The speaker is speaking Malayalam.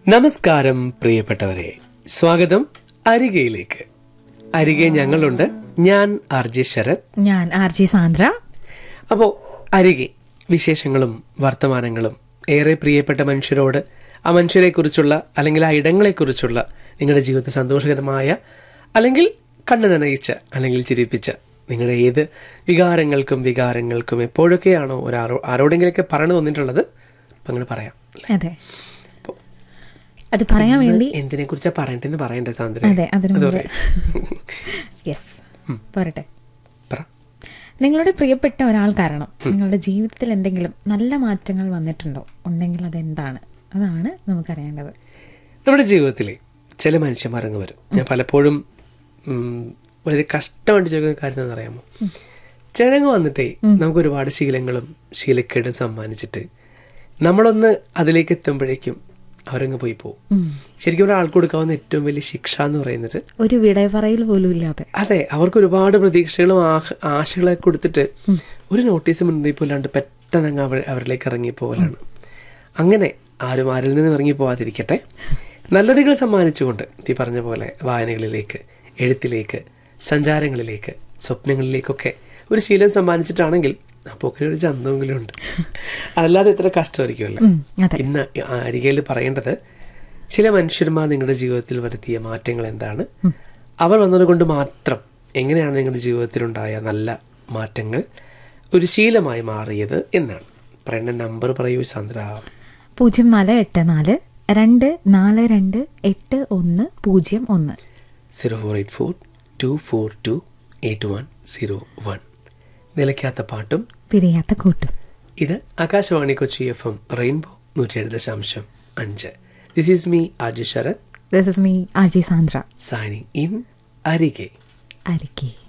നമസ്കാരം പ്രിയപ്പെട്ടവരെ സ്വാഗതം അരികയിലേക്ക് അരികെ ഞങ്ങളുണ്ട് ഞാൻ ആർ ജെ ശരത് ഞാൻ ആർ ജി സാന്ദ്ര അപ്പോൾ അരികെ വിശേഷങ്ങളും വർത്തമാനങ്ങളും ഏറെ പ്രിയപ്പെട്ട മനുഷ്യരോട് ആ മനുഷ്യരെക്കുറിച്ചുള്ള അല്ലെങ്കിൽ ആ ഇടങ്ങളെക്കുറിച്ചുള്ള നിങ്ങളുടെ ജീവിതത്തിൽ സന്തോഷകരമായ അല്ലെങ്കിൽ കണ്ണു നനയിച്ച അല്ലെങ്കിൽ ചിരിപ്പിച്ച നിങ്ങളുടെ ഏത് വികാരങ്ങൾക്കും വികാരങ്ങൾക്കും എപ്പോഴൊക്കെയാണോ ഒരാരോ ആരോടെങ്കിലൊക്കെ പറഞ്ഞു തോന്നിയിട്ടുള്ളത് അപ്പം അങ്ങനെ പറയാം അതെ അത് പറയാൻ വേണ്ടി എന്തിനെ കുറിച്ചാ പറയണ്ടെന്ന് പറയണ്ടേ സാന്ദ്ര അതെ അതിനു അത് മുമ്പ് പറയാം. യെസ് പോരട്ടെ പറ നിങ്ങളുടെ പ്രിയപ്പെട്ട ഒരാൾ കാരണം നിങ്ങളുടെ ജീവിതത്തിൽ എന്തെങ്കിലും നല്ല മാറ്റങ്ങൾ വന്നിട്ടുണ്ടോ ഉണ്ടെങ്കിൽ അതെന്താണ് അതാണ് നമുക്കറിയേണ്ടത് നമ്മുടെ ജീവിതത്തിൽ ചില മനുഷ്യന്മാർ അങ്ങ് വരും ഞാൻ പലപ്പോഴും ഉം, വളരെ കഷ്ടമായിട്ട് ചോദിക്കുന്ന കാര്യം എന്താണെന്ന് അറിയാമോ ചിലങ്ങ് വന്നിട്ടേ നമുക്ക് ഒരുപാട് ശീലങ്ങളും ശീലക്കേടും സമ്മാനിച്ചിട്ട് നമ്മളൊന്ന് അതിലേക്ക് എത്തുമ്പോഴേക്കും അവരങ്ങ് പോയി പോകും ഉം. ശരിക്കും ഒരാൾക്ക് കൊടുക്കാവുന്ന ഏറ്റവും വലിയ ശിക്ഷ എന്ന് പറയുന്നത് ഒരു വിടയപറയിൽ പോലും ഇല്ലാതെ അതെ അവർക്ക് ഒരുപാട് പ്രതീക്ഷകളും ആഹ- ആശകളൊക്കെ കൊടുത്തിട്ട് ഒരു നോട്ടീസ് മുന്നറിയിപ്പ് ഇല്ലാണ്ട് പെട്ടെന്ന് അങ്ങ് അവർ അവരിലേക്ക് ഇറങ്ങിപ്പോകലാണ് അങ്ങനെ ആരും ആരിൽ നിന്നും ഇറങ്ങി പോവാതിരിക്കട്ടെ നല്ലതുകൾ സമ്മാനിച്ചുകൊണ്ട് ഈ പറഞ്ഞ പോലെ വായനകളിലേക്ക് എഴുത്തിലേക്ക് സഞ്ചാരങ്ങളിലേക്ക് സ്വപ്നങ്ങളിലേക്കൊക്കെ ഒരു ശീലം സമ്മാനിച്ചിട്ടാണെങ്കിൽ അപ്പോൾ ഒരു ചന്തമെങ്കിലും ഉണ്ട് അതല്ലാതെ ഇത്ര കഷ്ടമായിരിക്കുമല്ലോ ഉം, അതെ ഇന്ന് അരികയിൽ പറയേണ്ടത് ചില മനുഷ്യന്മാർ നിങ്ങളുടെ ജീവിതത്തിൽ വരുത്തിയ മാറ്റങ്ങൾ എന്താണ് അവർ വന്നതുകൊണ്ട് മാത്രം എങ്ങനെയാണ് നിങ്ങളുടെ ജീവിതത്തിലുണ്ടായ നല്ല മാറ്റങ്ങൾ ഒരു ശീലമായി മാറിയത് എന്നാണ് പറയേണ്ട നമ്പർ പറയൂ ചന്ദ്ര പൂജ്യം നാല് എട്ട് നാല് രണ്ട് നാല് രണ്ട് എട്ട് ഒന്ന് പൂജ്യം ഒന്ന് zero four eight four two four two eight one zero one നിലയ്ക്കാത്ത പാട്ടും പിരിയാത്ത കൂട്ടും ഇത് Akashvani Kochi F M rainbow നൂറ്റിയേഴ് ദശാംശം അഞ്ച് this is me Aju Sarath this is me R J Sandra signing in അരികെ അരിക്കേ